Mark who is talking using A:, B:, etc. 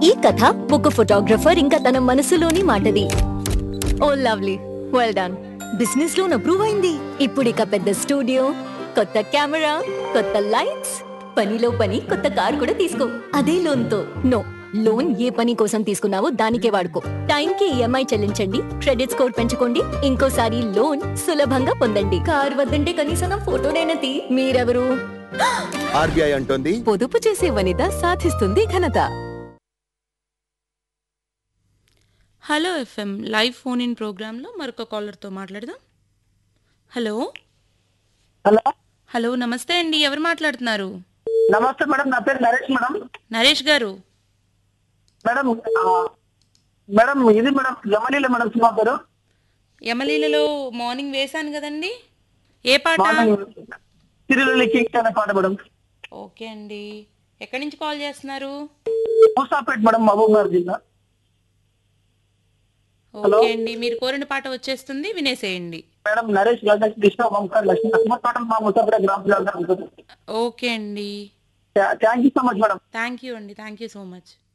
A: ఈ కథ ఒక ఫోటోగ్రఫర్ ఇంకా తన మనసులోని మాటది ఓ lovely well done business loan approve అయింది ఇప్పుడు ఇక పెద్ద స్టూడియో కొత్త కెమెరా కొత్త లైట్స్ పనిలో పని కొత్త కార్ కూడా తీసుకో అదే లోన్ తో నో లోన్ ఏ పని కోసం తీసుకున్నావో దానికే వాడుకో టైం కి ఈఎంఐ చెల్లించండి క్రెడిట్ స్కోర్ పెంచుకోండి ఇంకోసారి లోన్ సులభంగా పొందండి కార్ వద్దంటే కనీసం నా ఫోటోనైనా తీ మీరెవరు
B: ఆర్బీఐ అంటోంది
A: పొదుపు చేసే వనిత సాధిస్తుంది ఘనత
C: hello FM live phone in ప్రోగ్రాంలో మరొక కాలర్తో మాట్లాడదాం హలో
D: హలో
C: హలో నమస్తే అండి ఎవరు మాట్లాడుతున్నారు
D: నమస్తే మేడం నా పేరు నరేష్ మేడం
C: నరేష్ గారు
D: మేడం ఆ, మేడం ఇది మేడం యమలీల మేడం సినిమా పేరు
C: యమలీలలో మార్నింగ్ వేశాను కదండి ఏ పాట
D: తిరువల్లి కింగ్ అనే పాట మేడం
C: ఓకే అండి ఎక్కడి నుంచి కాల్ చేస్తున్నారు
D: మూసాపేట్ మేడం మహబూబ్ నగర్ జిల్లా
C: ఓకే అండి మీరు కోరిన పాట వచ్చేస్తుంది వినేసేయండి
D: మేడం నరేష్ గడ్డ కృష్ణ వంకర్ లక్ష్మీ నరసింహ టోటల్ మా మూసాపేట గ్రామ ప్రజలందరూ ఉంటుంది
C: ఓకే అండి
D: thank you so much madam
C: thank you అండి థ్యాంక్ యూ సో మచ్